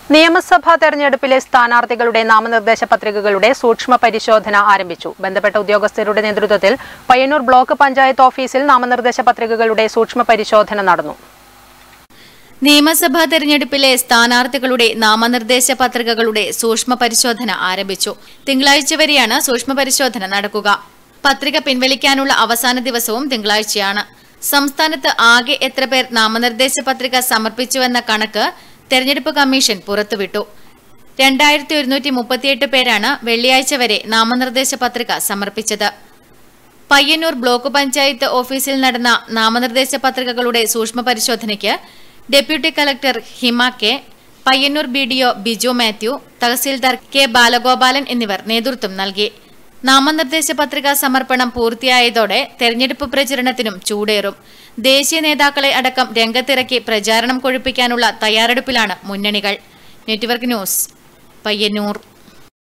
നിയമസഭാ തെരഞ്ഞെടുപ്പിലെ സ്ഥാനാർത്ഥികളുടെ നാമനിർദ്ദേശ പത്രികകളുടെ സൂക്ഷ്മ പരിശോധന ആരംഭിച്ചു ബന്ധപ്പെട്ട ഉദ്യോഗസ്ഥരുടെ നേതൃത്വത്തിൽ പയ്യന്നൂർ ബ്ലോക്ക് പഞ്ചായത്ത് ഓഫീസിൽ നാമനിർദ്ദേശ പത്രികകളുടെ സൂക്ഷ്മ പരിശോധന നടന്നു നിയമസഭാ തെരഞ്ഞെടുപ്പിലെ സ്ഥാനാർത്ഥികളുടെ നാമനിർദ്ദേശ പത്രികകളുടെ സൂക്ഷ്മ പരിശോധന ആരംഭിച്ചു തിങ്കളാഴ്ച വരെയാണ് സൂക്ഷ്മ പരിശോധന നടക്കുക പത്രിക പിൻവലിക്കാനുള്ള അവസാന ദിവസവും തിങ്കളാഴ്ചയാണ് സംസ്ഥാനത്ത് ആകെ എത്ര പേർ നാമനിർദ്ദേശ പത്രിക സമർപ്പിച്ചുവെന്ന കണക്ക് തെരഞ്ഞെടുപ്പ് കമ്മീഷൻ പുറത്തുവിട്ടു രണ്ടായിരത്തി ഒരുന്നൂറ്റി മുപ്പത്തിയെട്ട് പേരാണ് വെള്ളിയാഴ്ച വരെ നാമനിർദ്ദേശ പത്രിക സമർപ്പിച്ചത് പയ്യന്നൂർ ബ്ലോക്ക് പഞ്ചായത്ത് ഓഫീസിൽ നടന്ന നാമനിർദ്ദേശ പത്രികകളുടെ സൂക്ഷ്മ പരിശോധനയ്ക്ക് deputy collector Hima K Payyannur B D O Biju Mathew tahsildar K Balagopalan എന്നിവർ നേതൃത്വം നൽകി നാമനിർദ്ദേശ പത്രികാ സമർപ്പണം പൂർത്തിയായതോടെ തെരഞ്ഞെടുപ്പ് പ്രചരണത്തിനും ചൂടേറും ദേശീയ നേതാക്കളെ അടക്കം രംഗത്തിറക്കി പ്രചാരണം കൊഴുപ്പിക്കാനുള്ള തയ്യാറെടുപ്പിലാണ് മുന്നണികൾ നെറ്റ്വർക്ക് ന്യൂസ് പയ്യന്നൂർ